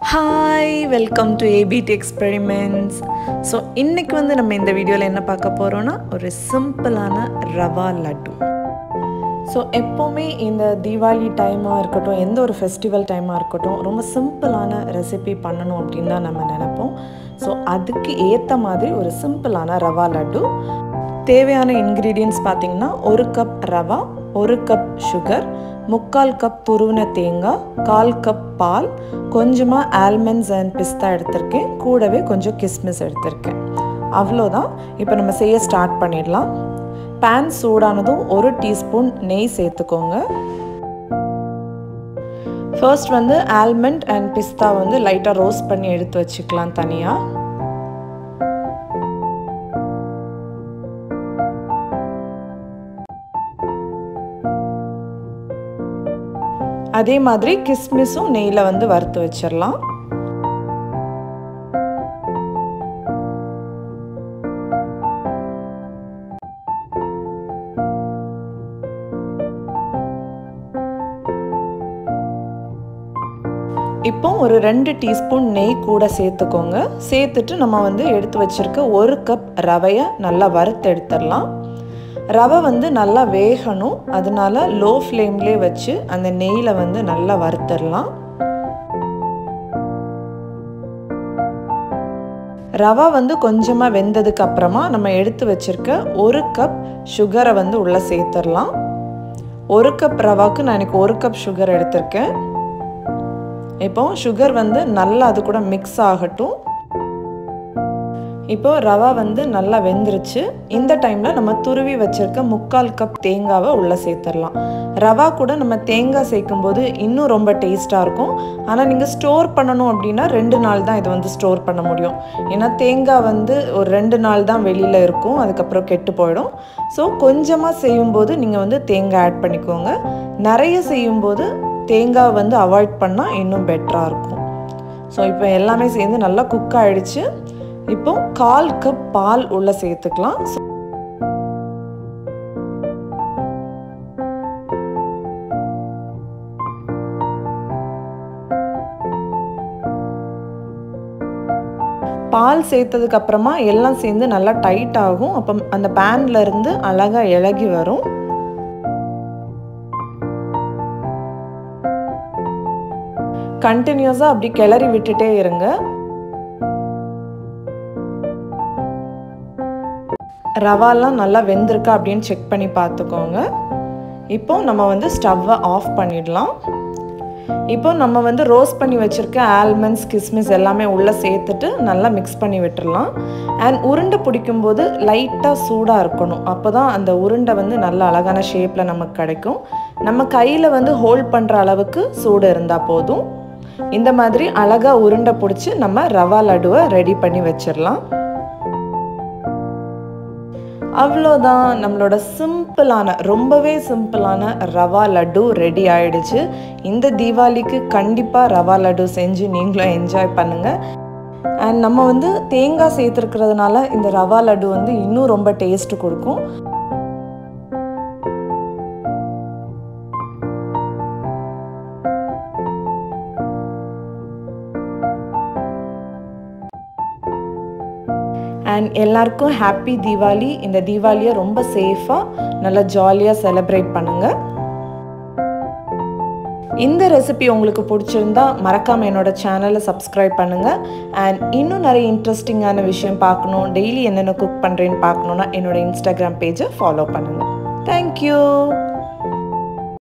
hi welcome to ABD experiments so இன்றைக்கி வந்து நம்ம இந்த வீடியோவில் என்ன பார்க்க போகிறோன்னா ஒரு சிம்பிளான ரவா லட்டு ஸோ எப்போவுமே இந்த தீபாவளி டைமாக இருக்கட்டும் எந்த ஒரு ஃபெஸ்டிவல் டைமாக இருக்கட்டும் ரொம்ப சிம்பிளான ரெசிபி பண்ணணும் அப்படின்னு தான் நம்ம நினைப்போம் ஸோ அதுக்கு ஏற்ற மாதிரி ஒரு சிம்பிளான ரவா லட்டு தேவையான இன்க்ரீடியன்ட்ஸ் பார்த்திங்கன்னா ஒரு கப் ரவா ஒரு கப் சுகர் முக்கால் கப் துருவின தேங்காய் கால் கப் பால் கொஞ்சமாக ஆல்மண்ட்ஸ் அண்ட் பிஸ்தா எடுத்திருக்கேன் கூடவே கொஞ்சம் கிஸ்மிஸ் எடுத்திருக்கேன் அவ்வளோதான் இப்போ நம்ம செய்ய ஸ்டார்ட் பண்ணிடலாம் பேன் சூடானதும் ஒரு டீஸ்பூன் நெய் சேர்த்துக்கோங்க ஃபர்ஸ்ட் வந்து ஆல்மண்ட் அண்ட் பிஸ்தா வந்து லைட்டாக ரோஸ்ட் பண்ணி எடுத்து வச்சுக்கலாம் தனியாக அதே மாதிரி கிஸ்மிஸும் நெய்யில் வந்து வறுத்து வச்சிடலாம் இப்போ ஒரு ரெண்டு டீஸ்பூன் நெய் கூட சேர்த்துக்கோங்க சேர்த்துட்டு நம்ம வந்து எடுத்து வச்சிருக்க ஒரு கப் ரவையை நல்லா வறுத்து எடுத்துடலாம் ரவை வந்து நல்லா வேகணும் அதனால லோ ஃப்ளேம்லேயே வச்சு அந்த நெய்யில் வந்து நல்லா வறுத்துடலாம் ரவா வந்து கொஞ்சமாக வெந்ததுக்கு அப்புறமா நம்ம எடுத்து வச்சிருக்க ஒரு கப் சுகரை வந்து உள்ளே சேர்த்துடலாம் ஒரு கப் ரவாவுக்கு நான் எனக்கு ஒரு கப் சுகர் எடுத்திருக்கேன் இப்போ சுகர் வந்து நல்லா அது கூட மிக்ஸ் ஆகட்டும் இப்போ ரவா வந்து நல்லா வெந்துருச்சு இந்த டைமில் நம்ம துருவி வச்சிருக்க முக்கால் கப் தேங்காவை உள்ளே சேர்த்துடலாம் ரவா கூட நம்ம தேங்காய் சேர்க்கும் போது இன்னும் ரொம்ப டேஸ்ட்டாக இருக்கும் ஆனால் நீங்கள் ஸ்டோர் பண்ணணும் அப்படின்னா ரெண்டு நாள் தான் இதை வந்து ஸ்டோர் பண்ண முடியும் ஏன்னா தேங்காய் வந்து ஒரு ரெண்டு நாள் தான் வெளியில் இருக்கும் அதுக்கப்புறம் கெட்டு போயிடும் ஸோ கொஞ்சமாக செய்யும்போது நீங்கள் வந்து தேங்காய் ஆட் பண்ணிக்கோங்க நிறைய செய்யும்போது தேங்காய் வந்து அவாய்ட் பண்ணால் இன்னும் பெட்டராக இருக்கும் ஸோ இப்போ எல்லாமே சேர்ந்து நல்லா குக் ஆகிடுச்சு இப்போ கால் கப் பால் உள்ள சேர்த்துக்கலாம் பால் சேர்த்ததுக்கு அப்புறமா எல்லாம் சேர்ந்து நல்லா டைட் ஆகும் அப்போ அந்த பேன்ல இருந்து அழகா இலகி வரும் கண்டினியூஸாக அப்படி கிளறி விட்டுட்டே இருங்க ரவாலாம் நல்லா வெந்திருக்கா அப்படின்னு செக் பண்ணி பார்த்துக்கோங்க இப்போ நம்ம வந்து ஸ்டவ்வை ஆஃப் பண்ணிடலாம் இப்போ நம்ம வந்து ரோஸ்ட் பண்ணி வச்சுருக்க ஆல்மண்ட்ஸ் கிஸ்மிஸ் எல்லாமே உள்ளே சேர்த்துட்டு நல்லா மிக்ஸ் பண்ணி விட்டுடலாம் அண்ட் உருண்டை பிடிக்கும்போது லைட்டாக சூடாக இருக்கணும் அப்போ தான் அந்த உருண்டை வந்து நல்ல அழகான ஷேப்பில் நமக்கு கிடைக்கும் நம்ம கையில் வந்து ஹோல்ட் பண்ணுற அளவுக்கு சூடு இருந்தால் போதும் இந்த மாதிரி அழகாக உருண்டை பிடிச்சி நம்ம ரவா லடுவை ரெடி பண்ணி வச்சிடலாம் அவ்வளோதான் நம்மளோட சிம்பிளான ரொம்பவே சிம்பிளான ரவா லட்டு ரெடி ஆயிடுச்சு இந்த தீபாவளிக்கு கண்டிப்பாக ரவா லட்டு செஞ்சு நீங்களும் என்ஜாய் பண்ணுங்கள் அண்ட் நம்ம வந்து தேங்காய் சேர்த்துருக்கிறதுனால இந்த ரவா லட்டு வந்து இன்னும் ரொம்ப டேஸ்ட் கொடுக்கும் அண்ட் எல்லாருக்கும் ஹாப்பி தீபாவளி இந்த தீபாவளியை ரொம்ப சேஃபாக நல்லா ஜாலியாக செலிப்ரேட் பண்ணுங்கள் இந்த ரெசிபி உங்களுக்கு பிடிச்சிருந்தா மறக்காமல் என்னோட சேனலை சப்ஸ்கிரைப் பண்ணுங்கள் அண்ட் இன்னும் நிறைய இன்ட்ரெஸ்டிங்கான விஷயம் பார்க்கணும் டெய்லி என்னென்ன குக் பண்ணுறேன்னு பார்க்கணுன்னா என்னோட இன்ஸ்டாகிராம் பேஜை ஃபாலோ பண்ணுங்கள் தேங்க்யூ